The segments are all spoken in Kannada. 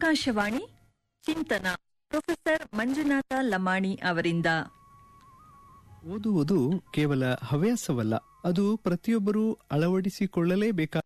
ಆಕಾಶವಾಣಿ ಚಿಂತನ ಪ್ರೊಫೆಸರ್ ಮಂಜುನಾಥ ಲಮಾಣಿ ಅವರಿಂದ ಓದುವುದು ಕೇವಲ ಹವ್ಯಾಸವಲ್ಲ ಅದು ಪ್ರತಿಯೊಬ್ಬರೂ ಅಳವಡಿಸಿಕೊಳ್ಳಲೇಬೇಕಾದ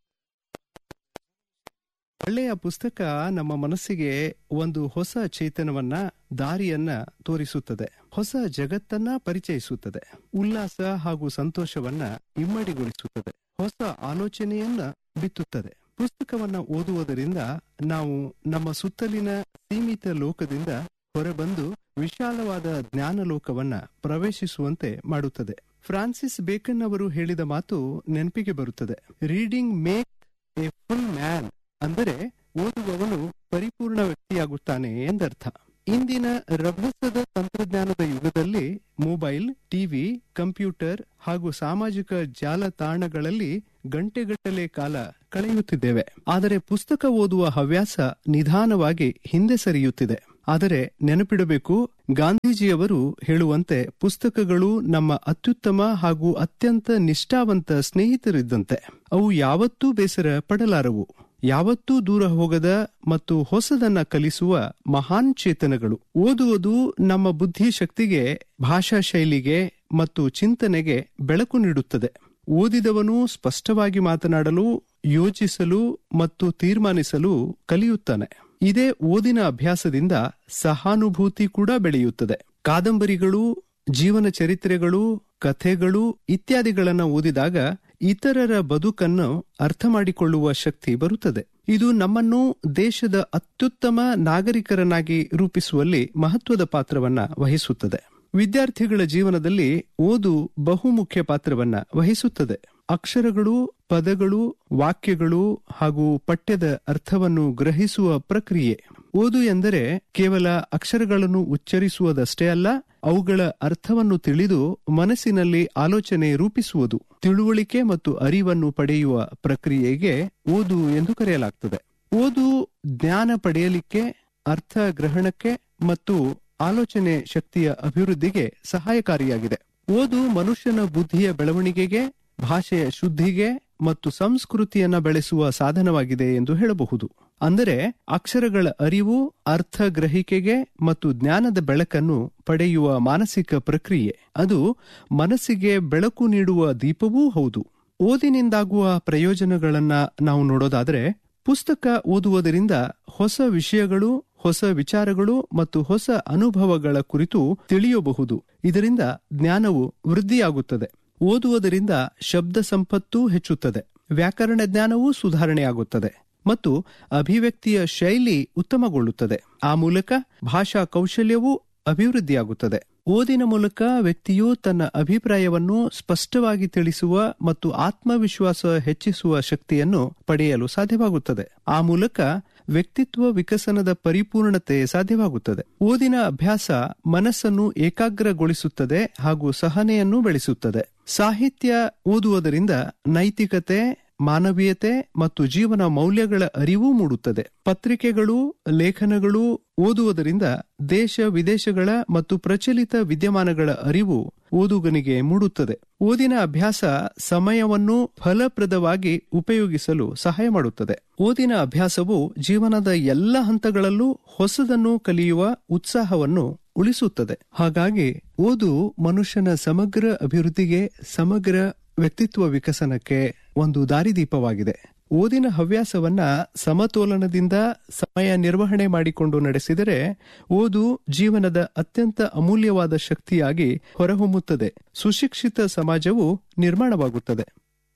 ಒಳ್ಳೆಯ ಪುಸ್ತಕ ನಮ್ಮ ಮನಸ್ಸಿಗೆ ಒಂದು ಹೊಸ ಚೇತನವನ್ನ ದಾರಿಯನ್ನ ತೋರಿಸುತ್ತದೆ ಹೊಸ ಜಗತ್ತನ್ನ ಪರಿಚಯಿಸುತ್ತದೆ ಉಲ್ಲಾಸ ಹಾಗೂ ಸಂತೋಷವನ್ನ ಇಮ್ಮಡಿಗೊಳಿಸುತ್ತದೆ ಹೊಸ ಆಲೋಚನೆಯನ್ನ ಬಿತ್ತುತ್ತದೆ ಪುಸ್ತಕವನ್ನ ಓದುವುದರಿಂದ ನಾವು ನಮ್ಮ ಸುತ್ತಲಿನ ಸೀಮಿತ ಲೋಕದಿಂದ ಹೊರಬಂದು ವಿಶಾಲವಾದ ಜ್ಞಾನ ಲೋಕವನ್ನ ಪ್ರವೇಶಿಸುವಂತೆ ಮಾಡುತ್ತದೆ ಫ್ರಾನ್ಸಿಸ್ ಬೇಕನ್ ಅವರು ಹೇಳಿದ ಮಾತು ನೆನಪಿಗೆ ಬರುತ್ತದೆ reading make a full man ಅಂದರೆ ಓದುವವನು ಪರಿಪೂರ್ಣ ವ್ಯಕ್ತಿಯಾಗುತ್ತಾನೆ ಎಂದರ್ಥ ಇಂದಿನ ರಭಸದ ತಂತ್ರಜ್ಞಾನದ ಯುಗದಲ್ಲಿ ಮೊಬೈಲ್ ಟಿವಿ ಕಂಪ್ಯೂಟರ್ ಹಾಗೂ ಸಾಮಾಜಿಕ ಜಾಲತಾಣಗಳಲ್ಲಿ ಗಂಟೆಗಟ್ಟಲೆ ಕಾಲ ಕಳೆಯುತ್ತಿದ್ದೇವೆ ಆದರೆ ಪುಸ್ತಕ ಓದುವ ಹವ್ಯಾಸ ನಿಧಾನವಾಗಿ ಹಿಂದೆ ಸರಿಯುತ್ತಿದೆ ಆದರೆ ನೆನಪಿಡಬೇಕು ಗಾಂಧೀಜಿಯವರು ಹೇಳುವಂತೆ ಪುಸ್ತಕಗಳು ನಮ್ಮ ಅತ್ಯುತ್ತಮ ಹಾಗೂ ಅತ್ಯಂತ ನಿಷ್ಠಾವಂತ ಸ್ನೇಹಿತರಿದ್ದಂತೆ ಅವು ಯಾವತ್ತೂ ಬೇಸರ ಪಡಲಾರವು ಯಾವತ್ತೂ ದೂರ ಹೋಗದ ಮತ್ತು ಹೊಸದನ್ನ ಕಲಿಸುವ ಮಹಾನ್ ಚೇತನಗಳು ಓದುವುದು ನಮ್ಮ ಬುದ್ಧಿ ಶಕ್ತಿಗೆ ಭಾಷಾ ಶೈಲಿಗೆ ಮತ್ತು ಚಿಂತನೆಗೆ ಬೆಳಕು ನೀಡುತ್ತದೆ ಓದಿದವನು ಸ್ಪಷ್ಟವಾಗಿ ಮಾತನಾಡಲು ಯೋಚಿಸಲು ಮತ್ತು ತೀರ್ಮಾನಿಸಲು ಕಲಿಯುತ್ತಾನೆ ಇದೇ ಓದಿನ ಅಭ್ಯಾಸದಿಂದ ಸಹಾನುಭೂತಿ ಕೂಡ ಬೆಳೆಯುತ್ತದೆ ಕಾದಂಬರಿಗಳು ಜೀವನ ಚರಿತ್ರೆಗಳು ಕಥೆಗಳು ಇತ್ಯಾದಿಗಳನ್ನು ಓದಿದಾಗ ಇತರರ ಬದುಕನ್ನು ಅರ್ಥ ಮಾಡಿಕೊಳ್ಳುವ ಶಕ್ತಿ ಬರುತ್ತದೆ ಇದು ನಮ್ಮನ್ನು ದೇಶದ ಅತ್ಯುತ್ತಮ ನಾಗರಿಕರನ್ನಾಗಿ ರೂಪಿಸುವಲ್ಲಿ ಮಹತ್ವದ ಪಾತ್ರವನ್ನ ವಹಿಸುತ್ತದೆ ವಿದ್ಯಾರ್ಥಿಗಳ ಜೀವನದಲ್ಲಿ ಓದು ಬಹುಮುಖ್ಯ ಪಾತ್ರವನ್ನ ವಹಿಸುತ್ತದೆ ಅಕ್ಷರಗಳು ಪದಗಳು ವಾಕ್ಯಗಳು ಹಾಗೂ ಪಠ್ಯದ ಅರ್ಥವನ್ನು ಗ್ರಹಿಸುವ ಪ್ರಕ್ರಿಯೆ ಓದು ಎಂದರೆ ಕೇವಲ ಅಕ್ಷರಗಳನ್ನು ಉಚ್ಚರಿಸುವುದಷ್ಟೇ ಅಲ್ಲ ಅವುಗಳ ಅರ್ಥವನ್ನು ತಿಳಿದು ಮನಸ್ಸಿನಲ್ಲಿ ಆಲೋಚನೆ ರೂಪಿಸುವುದು ತಿಳುವಳಿಕೆ ಮತ್ತು ಅರಿವನ್ನು ಪಡೆಯುವ ಪ್ರಕ್ರಿಯೆಗೆ ಓದು ಎಂದು ಕರೆಯಲಾಗ್ತದೆ ಓದು ಜ್ಞಾನ ಪಡೆಯಲಿಕ್ಕೆ ಅರ್ಥ ಗ್ರಹಣಕ್ಕೆ ಮತ್ತು ಆಲೋಚನೆ ಶಕ್ತಿಯ ಅಭಿವೃದ್ಧಿಗೆ ಸಹಾಯಕಾರಿಯಾಗಿದೆ ಓದು ಮನುಷ್ಯನ ಬುದ್ಧಿಯ ಬೆಳವಣಿಗೆಗೆ ಭಾಷೆಯ ಶುದ್ಧಿಗೆ ಮತ್ತು ಸಂಸ್ಕೃತಿಯನ್ನ ಬೆಳೆಸುವ ಸಾಧನವಾಗಿದೆ ಎಂದು ಹೇಳಬಹುದು ಅಂದರೆ ಅಕ್ಷರಗಳ ಅರಿವು ಅರ್ಥ ಗ್ರಹಿಕೆಗೆ ಮತ್ತು ಜ್ಞಾನದ ಬೆಳಕನ್ನು ಪಡೆಯುವ ಮಾನಸಿಕ ಪ್ರಕ್ರಿಯೆ ಅದು ಮನಸ್ಸಿಗೆ ಬೆಳಕು ನೀಡುವ ದೀಪವೂ ಹೌದು ಓದಿನಿಂದಾಗುವ ಪ್ರಯೋಜನಗಳನ್ನ ನಾವು ನೋಡೋದಾದ್ರೆ ಪುಸ್ತಕ ಓದುವುದರಿಂದ ಹೊಸ ವಿಷಯಗಳು ಹೊಸ ವಿಚಾರಗಳು ಮತ್ತು ಹೊಸ ಅನುಭವಗಳ ಕುರಿತು ತಿಳಿಯಬಹುದು ಇದರಿಂದ ಜ್ಞಾನವು ವೃದ್ಧಿಯಾಗುತ್ತದೆ ಓದುವುದರಿಂದ ಶಬ್ದ ಸಂಪತ್ತೂ ಹೆಚ್ಚುತ್ತದೆ ವ್ಯಾಕರಣ ಜ್ಞಾನವೂ ಸುಧಾರಣೆಯಾಗುತ್ತದೆ ಮತ್ತು ಅಭಿವ್ಯಕ್ತಿಯ ಶೈಲಿ ಉತ್ತಮಗೊಳ್ಳುತ್ತದೆ ಆ ಮೂಲಕ ಭಾಷಾ ಕೌಶಲ್ಯವೂ ಅಭಿವೃದ್ಧಿಯಾಗುತ್ತದೆ ಓದಿನ ಮೂಲಕ ವ್ಯಕ್ತಿಯು ತನ್ನ ಅಭಿಪ್ರಾಯವನ್ನು ಸ್ಪಷ್ಟವಾಗಿ ತಿಳಿಸುವ ಮತ್ತು ಆತ್ಮವಿಶ್ವಾಸ ಹೆಚ್ಚಿಸುವ ಶಕ್ತಿಯನ್ನು ಪಡೆಯಲು ಸಾಧ್ಯವಾಗುತ್ತದೆ ಆ ಮೂಲಕ ವ್ಯಕ್ತಿತ್ವ ವಿಕಸನದ ಪರಿಪೂರ್ಣತೆ ಸಾಧ್ಯವಾಗುತ್ತದೆ ಓದಿನ ಅಭ್ಯಾಸ ಮನಸ್ಸನ್ನು ಏಕಾಗ್ರಗೊಳಿಸುತ್ತದೆ ಹಾಗೂ ಸಹನೆಯನ್ನು ಬೆಳೆಸುತ್ತದೆ ಸಾಹಿತ್ಯ ಓದುವುದರಿಂದ ನೈತಿಕತೆ ಮಾನವೀಯತೆ ಮತ್ತು ಜೀವನ ಮೌಲ್ಯಗಳ ಅರಿವು ಮೂಡುತ್ತದೆ ಪತ್ರಿಕೆಗಳು ಲೇಖನಗಳು ಓದುವುದರಿಂದ ದೇಶ ವಿದೇಶಗಳ ಮತ್ತು ಪ್ರಚಲಿತ ವಿದ್ಯಮಾನಗಳ ಅರಿವು ಓದುಗನಿಗೆ ಮೂಡುತ್ತದೆ ಓದಿನ ಅಭ್ಯಾಸ ಸಮಯವನ್ನು ಫಲಪ್ರದವಾಗಿ ಉಪಯೋಗಿಸಲು ಸಹಾಯ ಮಾಡುತ್ತದೆ ಓದಿನ ಅಭ್ಯಾಸವು ಜೀವನದ ಎಲ್ಲ ಹಂತಗಳಲ್ಲೂ ಹೊಸದನ್ನು ಕಲಿಯುವ ಉತ್ಸಾಹವನ್ನು ಉಳಿಸುತ್ತದೆ ಹಾಗಾಗಿ ಓದು ಮನುಷ್ಯನ ಸಮಗ್ರ ಅಭಿವೃದ್ಧಿಗೆ ಸಮಗ್ರ ವ್ಯಕ್ತಿತ್ವ ವಿಕಸನಕ್ಕೆ ಒಂದು ದಾರಿದೀಪವಾಗಿದೆ ಓದಿನ ಹವ್ಯಾಸವನ್ನ ಸಮತೋಲನದಿಂದ ಸಮಯ ನಿರ್ವಹಣೆ ಮಾಡಿಕೊಂಡು ನಡೆಸಿದರೆ ಓದು ಜೀವನದ ಅತ್ಯಂತ ಅಮೂಲ್ಯವಾದ ಶಕ್ತಿಯಾಗಿ ಹೊರಹೊಮ್ಮುತ್ತದೆ ಸುಶಿಕ್ಷಿತ ಸಮಾಜವು ನಿರ್ಮಾಣವಾಗುತ್ತದೆ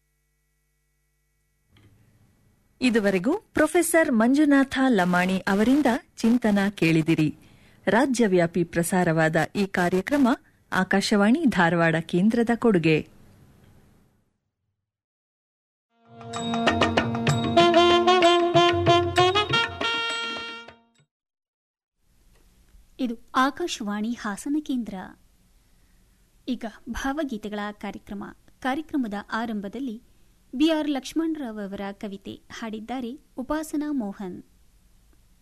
ಇದುವರೆಗೂ ಪ್ರೊಫೆಸರ್ ಮಂಜುನಾಥ ಲಮಾಣಿ ಅವರಿಂದ ಚಿಂತನ ಕೇಳಿದಿರಿ ರಾಜ್ಯವ್ಯಾಪಿ ಪ್ರಸಾರವಾದ ಈ ಕಾರ್ಯಕ್ರಮ ಆಕಾಶವಾಣಿ ಧಾರವಾಡ ಕೇಂದ್ರದ ಕೊಡುಗೆ ಇದು ಆಕಾಶವಾಣಿ ಹಾಸನ ಕೇಂದ್ರ ಈಗ ಭಾವಗೀತೆಗಳ ಕಾರ್ಯಕ್ರಮ ಕಾರ್ಯಕ್ರಮದ ಆರಂಭದಲ್ಲಿ ಬಿಆರ್ ಲಕ್ಷ್ಮಣರಾವ್ ಅವರ ಕವಿತೆ ಹಾಡಿದ್ದಾರೆ ಉಪಾಸನಾ ಮೋಹನ್